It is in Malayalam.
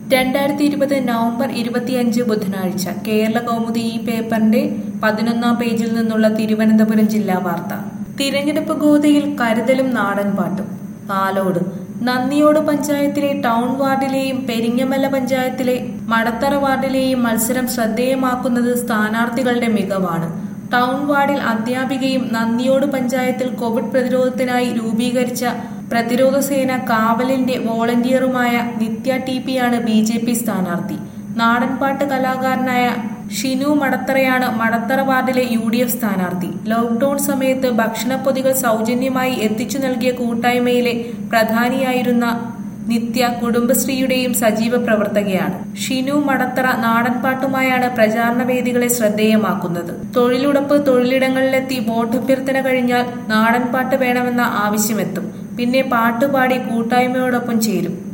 രണ്ടായിരത്തി ഇരുപത് നവംബർ ഇരുപത്തിയഞ്ച് ബുധനാഴ്ച കേരള കൗമുദി ഈ പേപ്പറിന്റെ പതിനൊന്നാം പേജിൽ നിന്നുള്ള തിരുവനന്തപുരം ജില്ലാ വാർത്ത തിരഞ്ഞെടുപ്പ് ഗോതയിൽ കരുതലും നാടൻ പാട്ടും പാലോട് നന്ദിയോട് പഞ്ചായത്തിലെ ടൗൺ വാർഡിലെയും പെരിങ്ങമല പഞ്ചായത്തിലെ മടത്തറ വാർഡിലെയും മത്സരം ശ്രദ്ധേയമാക്കുന്നത് സ്ഥാനാർത്ഥികളുടെ മികവാണ് ടൗൺ വാർഡിൽ അധ്യാപികയും നന്ദിയോട് പഞ്ചായത്തിൽ കോവിഡ് പ്രതിരോധത്തിനായി രൂപീകരിച്ച പ്രതിരോധ സേന കാവലിന്റെ വോളണ്ടിയറുമായ നിത്യ ടി പിയാണ് ബി ജെ പി സ്ഥാനാർത്ഥി നാടൻപാട്ട് കലാകാരനായ ഷിനു മടത്തറയാണ് മടത്തറ വാർഡിലെ യു ഡി എഫ് സ്ഥാനാർത്ഥി ലോക്ഡൌൺ സമയത്ത് ഭക്ഷണപ്പൊതികൾ സൗജന്യമായി എത്തിച്ചു നൽകിയ കൂട്ടായ്മയിലെ പ്രധാനിയായിരുന്ന നിത്യ കുടുംബശ്രീയുടെയും സജീവ പ്രവർത്തകയാണ് ഷിനു മടത്തറ നാടൻപാട്ടുമായാണ് പ്രചാരണ വേദികളെ ശ്രദ്ധേയമാക്കുന്നത് തൊഴിലുടപ്പ് തൊഴിലിടങ്ങളിലെത്തി വോട്ടഭ്യർത്ഥന കഴിഞ്ഞാൽ നാടൻപാട്ട് വേണമെന്ന ആവശ്യമെത്തും പിന്നെ പാട്ടുപാടി കൂട്ടായ്മയോടൊപ്പം ചേരും